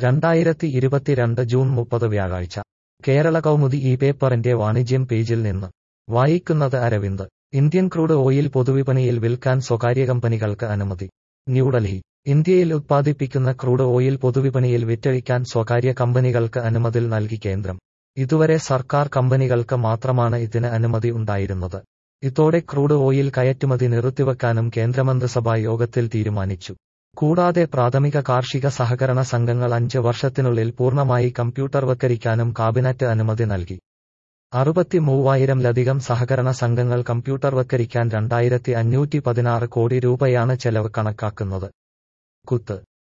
രണ്ടായിരത്തി ഇരുപത്തിരണ്ട് ജൂൺ മുപ്പത് വ്യാഴാഴ്ച കേരള കൗമുദി ഈ പേപ്പറിന്റെ വാണിജ്യം പേജിൽ നിന്ന് വായിക്കുന്നത് അരവിന്ദ് ഇന്ത്യൻ ക്രൂഡ് ഓയിൽ പൊതുവിപണിയിൽ വിൽക്കാൻ സ്വകാര്യ കമ്പനികൾക്ക് അനുമതി ന്യൂഡൽഹി ഇന്ത്യയിൽ ഉത്പാദിപ്പിക്കുന്ന ക്രൂഡ് ഓയിൽ പൊതുവിപണിയിൽ വിറ്റഴിക്കാൻ സ്വകാര്യ കമ്പനികൾക്ക് അനുമതി നൽകി കേന്ദ്രം ഇതുവരെ സർക്കാർ കമ്പനികൾക്ക് മാത്രമാണ് ഇതിന് അനുമതി ഉണ്ടായിരുന്നത് ഇതോടെ ക്രൂഡ് ഓയിൽ കയറ്റുമതി നിർത്തിവെക്കാനും കേന്ദ്രമന്ത്രിസഭാ യോഗത്തിൽ തീരുമാനിച്ചു കൂടാതെ പ്രാഥമിക കാർഷിക സഹകരണ സംഘങ്ങൾ അഞ്ച് വർഷത്തിനുള്ളിൽ പൂർണ്ണമായി കമ്പ്യൂട്ടർവത്കരിക്കാനും കാബിനറ്റ് അനുമതി നൽകി അറുപത്തി മൂവായിരംലധികം സഹകരണ സംഘങ്ങൾ കമ്പ്യൂട്ടർവത്കരിക്കാൻ രണ്ടായിരത്തി അഞ്ഞൂറ്റി പതിനാറ് കോടി രൂപയാണ് ചെലവ് കണക്കാക്കുന്നത് കുത്ത്